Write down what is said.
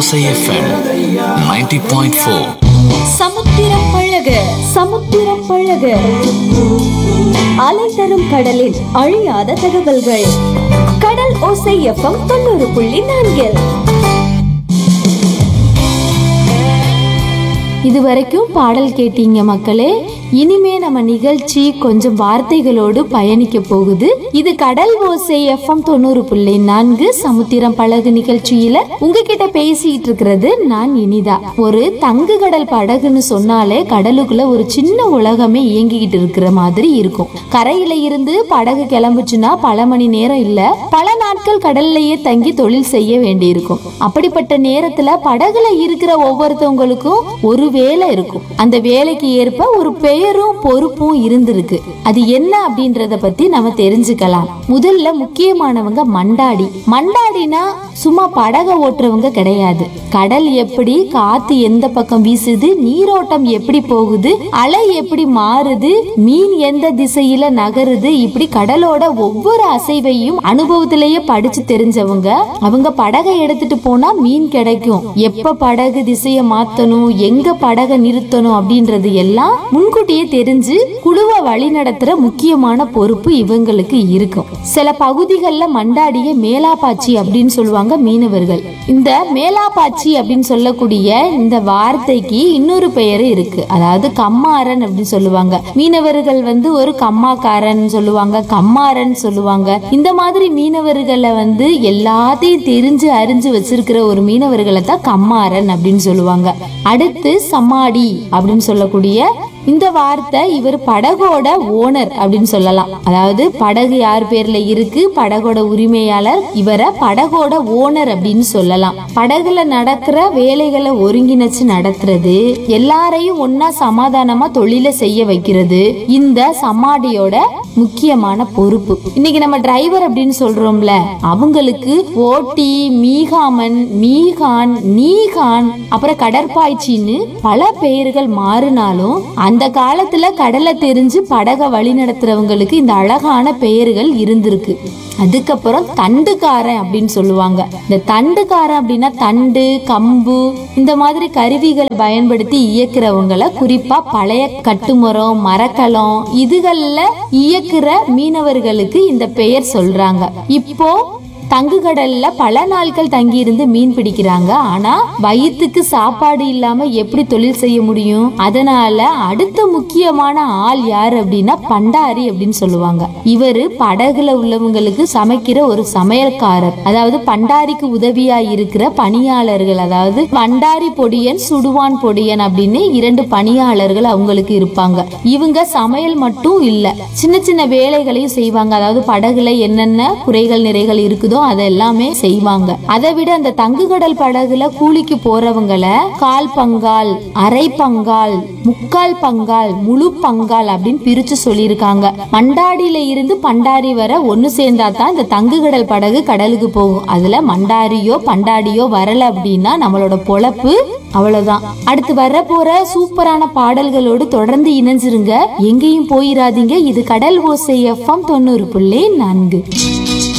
ஓசை எஃப்எம் 90.4 சமுத்திரம் பழக சமுத்திரம் பழக அலை தரும் கடலில் அழியாத தகவல்கள் கடல் ஓசை எஃப்எம் தொண்ணூறு புள்ளி நான்கில் இதுவரைக்கும் பாடல் கேட்டீங்க மக்களே இனிமே நம்ம நிகழ்ச்சி கொஞ்சம் வார்த்தைகளோடு பயணிக்க போகுது இது கடல் ஓசை எஃப்எம் தொண்ணூறு புள்ளி நான்கு சமுத்திரம் படகு நிகழ்ச்சியில உங்ககிட்ட பேசிட்டு இருக்கிறது நான் இனிதா ஒரு தங்கு கடல் படகுன்னு சொன்னாலே கடலுக்குள்ள ஒரு சின்ன உலகமே இயங்கிக்கிட்டு இருக்கிற மாதிரி இருக்கும் கரையில இருந்து படகு கிளம்புச்சுன்னா பல மணி நேரம் இல்ல பல நாட்கள் கடல்லையே தங்கி தொழில் செய்ய வேண்டியிருக்கும் அப்படிப்பட்ட நேரத்துல படகுல இருக்கிற ஒவ்வொருத்தவங்களுக்கும் ஒரு வேலை இருக்கும் அந்த வேலைக்கு ஏற்ப ஒரு பெயரும் பொறுப்பும் இருந்திருக்கு அது என்ன அப்படின்றத பத்தி நம்ம தெரிஞ்சுக்கலாம் முதல்ல முக்கியமானவங்க மண்டாடி மண்டாடினா சும்மா படக ஓட்டுறவங்க கிடையாது கடல் எப்படி காத்து எந்த பக்கம் வீசுது நீரோட்டம் எப்படி போகுது அலை எப்படி மாறுது மீன் எந்த திசையில நகருது இப்படி கடலோட ஒவ்வொரு அசைவையும் அனுபவத்திலேயே படிச்சு தெரிஞ்சவங்க அவங்க படகை எடுத்துட்டு போனா மீன் கிடைக்கும் எப்ப படகு திசைய மாத்தணும் எங்க படகை நிறுத்தணும் அப்படின்றது எல்லாம் முன்கூட்டியே தெரிஞ்சு குழுவை வழி நடத்துற முக்கியமான பொறுப்பு இவங்களுக்கு இருக்கும் சில பகுதிகள்ல மண்டாடிய மேலாப்பாச்சி அப்படின்னு சொல்லுவாங்க மீனவர்கள் இந்த மேலாப்பாச்சி அப்படின்னு சொல்லக்கூடிய இந்த வார்த்தைக்கு இன்னொரு பெயர் இருக்கு அதாவது கம்மாரன் அப்படின்னு சொல்லுவாங்க மீனவர்கள் வந்து ஒரு கம்மாக்காரன் சொல்லுவாங்க கம்மாரன் சொல்லுவாங்க இந்த மாதிரி மீனவர்களை வந்து எல்லாத்தையும் தெரிஞ்சு அறிஞ்சு வச்சிருக்கிற ஒரு மீனவர்களை தான் கம்மாரன் அப்படின்னு சொல்லுவாங்க அடுத்து சமாடி அப்படின்னு சொல்லக்கூடிய இந்த வார்த்தை இவர் படகோட ஓனர் அப்படின்னு சொல்லலாம் அதாவது படகு யார் பேர்ல இருக்கு படகோட உரிமையாளர் இவரை படகோட ஓனர் அப்படின்னு சொல்லலாம் படகுல நடக்கிற வேலைகளை ஒருங்கிணைச்சு நடத்துறது எல்லாரையும் ஒன்னா சமாதானமா தொழிலை செய்ய வைக்கிறது இந்த சமாடியோட முக்கியமான பொறுப்பு இன்னைக்கு நம்ம டிரைவர் அப்படின்னு சொல்றோம்ல அவங்களுக்கு ஓட்டி மீகாமன் மீகான் நீகான் அப்புறம் கடற்பாய்ச்சின்னு பல பெயர்கள் மாறினாலும் அந்த காலத்துல கடலை தெரிஞ்சு படகை வழி நடத்துறவங்களுக்கு இந்த அழகான பெயர்கள் இருந்திருக்கு அதுக்கப்புறம் தண்டுக்காரன் அப்படின்னு சொல்லுவாங்க இந்த தண்டுக்காரன் அப்படின்னா தண்டு கம்பு இந்த மாதிரி கருவிகளை பயன்படுத்தி இயக்குறவங்கள குறிப்பா பழைய கட்டுமரம் மரக்கலம் இதுகள்ல இயக்குற மீனவர்களுக்கு இந்த பெயர் சொல்றாங்க இப்போ தங்குகடல்ல பல நாட்கள் தங்கி இருந்து மீன் பிடிக்கிறாங்க ஆனா வயிற்றுக்கு சாப்பாடு இல்லாம எப்படி தொழில் செய்ய முடியும் அதனால அடுத்த முக்கியமான ஆள் யார் அப்படின்னா பண்டாரி அப்படின்னு சொல்லுவாங்க இவரு படகுல உள்ளவங்களுக்கு சமைக்கிற ஒரு சமையல்காரர் அதாவது பண்டாரிக்கு உதவியா இருக்கிற பணியாளர்கள் அதாவது பண்டாரி பொடியன் சுடுவான் பொடியன் அப்படின்னு இரண்டு பணியாளர்கள் அவங்களுக்கு இருப்பாங்க இவங்க சமையல் மட்டும் இல்ல சின்ன சின்ன வேலைகளையும் செய்வாங்க அதாவது படகுல என்னென்ன குறைகள் நிறைகள் இருக்குதோ அதை எல்லாமே செய்வாங்க அதை விட அந்த தங்குகடல் படகுல கூலிக்கு போறவங்கள கால் பங்கால் அரை பங்கால் முக்கால் பங்கால் முழு பங்கால் அப்படின்னு பிரிச்சு சொல்லியிருக்காங்க மண்டாடியில இருந்து பண்டாரி வர ஒன்னு சேர்ந்தா தான் இந்த தங்குகடல் படகு கடலுக்கு போகும் அதுல மண்டாரியோ பண்டாடியோ வரல அப்படின்னா நம்மளோட பொழப்பு அவ்வளவுதான் அடுத்து வர போற சூப்பரான பாடல்களோடு தொடர்ந்து இணைஞ்சிருங்க எங்கேயும் போயிராதீங்க இது கடல் ஓசை எஃப்எம் தொண்ணூறு புள்ளி நான்கு